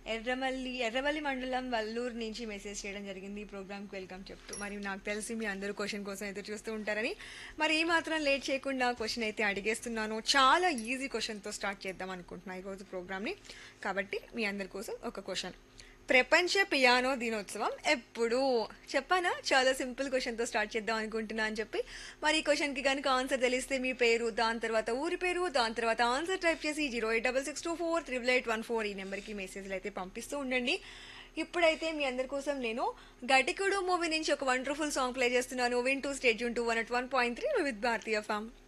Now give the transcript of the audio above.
ఎర్రమల్లి ఎర్రమల్లి మండలం వల్లూరు నుంచి మెసేజ్ చేయడం జరిగింది ఈ ప్రోగ్రామ్కి వెల్కమ్ చెప్తూ మరి నాకు తెలిసి మీ అందరూ క్వశ్చన్ కోసం ఎదురు చూస్తూ ఉంటారని మరి ఈ మాత్రం లేట్ చేయకుండా క్వశ్చన్ అయితే అడిగేస్తున్నాను చాలా ఈజీ క్వశ్చన్తో స్టార్ట్ చేద్దాం అనుకుంటున్నా ఈరోజు ప్రోగ్రామ్ని కాబట్టి మీ అందరి కోసం ఒక క్వశ్చన్ ప్రపంచ పియానో దినోత్సవం ఎప్పుడు చెప్పానా చాలా సింపుల్ క్వశ్చన్తో స్టార్ట్ చేద్దాం అనుకుంటున్నా అని చెప్పి మరి ఈ క్వశ్చన్కి కనుక ఆన్సర్ తెలిస్తే మీ పేరు దాని తర్వాత ఊరి పేరు దాని తర్వాత ఆన్సర్ టైప్ చేసి zero eight double six two four triple eight one four ఈ నెంబర్కి మెసేజ్లు అయితే పంపిస్తూ ఉండండి ఇప్పుడైతే మీ అందరి కోసం నేను గటికుడు మూవీ నుంచి ఒక వండర్ఫుల్ సాంగ్ ప్లే చేస్తున్నాను win two stage two one at one point three with భారతీయ ఫామ్